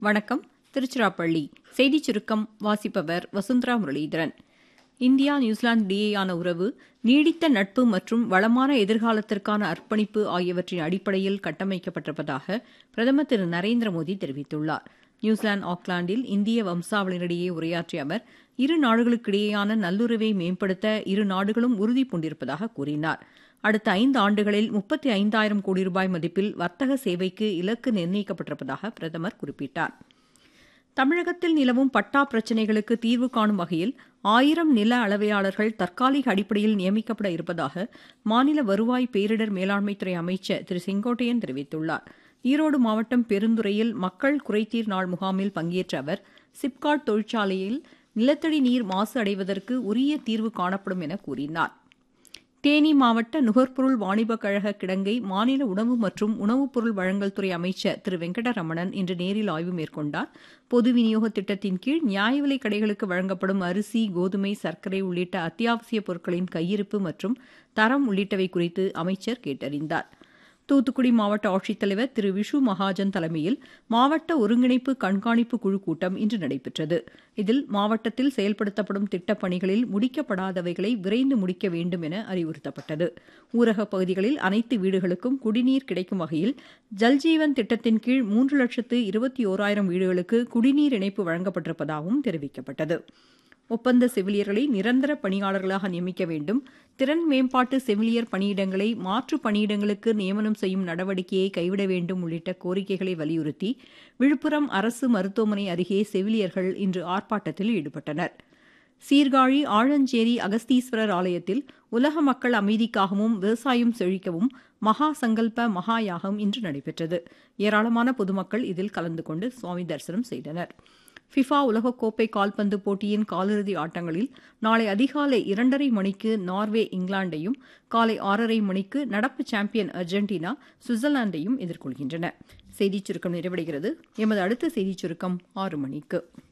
வணக்கம் திருச்சிராப்பள்ளி செய்திச் சுருக்கம் வாசிப்பவர் வசுந்தரா முரளிதரன் இந்தியா நியூசிலாந்து இடையேயான உறவு நீடித்த நட்பு மற்றும் வளமான எதிர்காலத்திற்கான அர்ப்பணிப்பு ஆகியவற்றின் அடிப்படையில் கட்டமைக்கப்பட்டிருப்பதாக பிரதமர் திரு நரேந்திர மோடி தெரிவித்துள்ளார் நியூசிலாந்து ஆக்லாந்தில் இந்திய வம்சாவளியினரிடையே உரையாற்றிய அவர் இரு நாடுகளுக்கிடையேயான நல்லுறவை மேம்படுத்த இரு நாடுகளும் உறுதி பூண்டிருப்பதாக கூறினார் அடுத்த ஐந்து ஆண்டுகளில் முப்பத்தி ஐந்தாயிரம் கோடி ரூபாய் மதிப்பில் வர்த்தக சேவைக்கு இலக்கு நிர்ணயிக்கப்பட்டிருப்பதாக பிரதமர் குறிப்பிட்டார் தமிழகத்தில் நிலவும் பட்டா பிரச்சினைகளுக்கு தீர்வு காணும் வகையில் ஆயிரம் நில அளவையாளர்கள் தற்காலிக அடிப்படையில் நியமிக்கப்பட இருப்பதாக மாநில வருவாய் பேரிடர் மேலாண்மைத்துறை அமைச்சர் திரு செங்கோட்டையன் தெரிவித்துள்ளார் ஈரோடு மாவட்டம் பெருந்துறையில் மக்கள் குறைதீர் நாள் முகாமில் பங்கேற்ற அவர் சிப்காட் தொழிற்சாலையில் நிலத்தடி நீர் மாசு அடைவதற்கு உரிய தீர்வு காணப்படும் என கூறினார் தேனி மாவட்ட நுகர்பொருள் வாணிபக் கழக கிடங்கை மாநில உணவு மற்றும் உணவுப் பொருள் வழங்கல் துறை அமைச்சர் திரு வெங்கடரமணன் இன்று நேரில் ஆய்வு மேற்கொண்டார் பொது விநியோக திட்டத்தின் கீழ் நியாய விலைக் கடைகளுக்கு வழங்கப்படும் அரிசி கோதுமை சர்க்கரை உள்ளிட்ட அத்தியாவசிய பொருட்களின் கையிருப்பு மற்றும் தரம் உள்ளிட்டவை குறித்து அமைச்சர் கேட்டறிந்தார் தூத்துக்குடி மாவட்ட ஆட்சித்தலைவர் திரு விஷு மகாஜன் தலைமையில் மாவட்ட ஒருங்கிணைப்பு கண்காணிப்பு குழு கூட்டம் இன்று நடைபெற்றது இதில் மாவட்டத்தில் செயல்படுத்தப்படும் திட்டப் பணிகளில் முடிக்கப்படாதவைகளை விரைந்து முடிக்க வேண்டும் என அறிவுறுத்தப்பட்டது ஊரகப் பகுதிகளில் அனைத்து வீடுகளுக்கும் குடிநீர் கிடைக்கும் வகையில் ஜல்ஜீவன் திட்டத்தின் கீழ் மூன்று லட்சத்து இருபத்தி ஓராயிரம் வீடுகளுக்கு குடிநீர் இணைப்பு வழங்கப்பட்டிருப்பதாகவும் தெரிவிக்கப்பட்டது ஒப்பந்த செவிலியர்களை நிரந்தர பணியாளர்களாக நியமிக்க வேண்டும் திறன் மேம்பாட்டு செவிலியர் பணியிடங்களை மாற்று பணியிடங்களுக்கு நியமனம் செய்யும் நடவடிக்கையை கைவிட வேண்டும் உள்ளிட்ட கோரிக்கைகளை வலியுறுத்தி விழுப்புரம் அரசு மருத்துவமனை அருகே செவிலியர்கள் இன்று ஆர்ப்பாட்டத்தில் ஈடுபட்டனர் சீர்காழி ஆழஞ்சேரி அகஸ்தீஸ்வரர் ஆலயத்தில் உலக மக்கள் அமைதிக்காகவும் விவசாயம் செழிக்கவும் மகா சங்கல்ப மகா யாகம் இன்று நடைபெற்றது ஏராளமான பொதுமக்கள் இதில் கலந்து கொண்டு சுவாமி தரிசனம் செய்தனர் ஃபிஃபா உலகக்கோப்பை கால்பந்து போட்டியின் காலிறுதி ஆட்டங்களில் நாளை அதிகாலை இரண்டரை மணிக்கு நார்வே இங்கிலாந்தையும் காலை ஆறரை மணிக்கு நடப்பு சாம்பியன் அர்ஜென்டினா சுவிட்சர்லாந்தையும் எதிர்கொள்கின்றன செய்திச் சுருக்கம் நிறைவடைகிறது எமது அடுத்த செய்திச் சுருக்கம் ஆறு மணிக்கு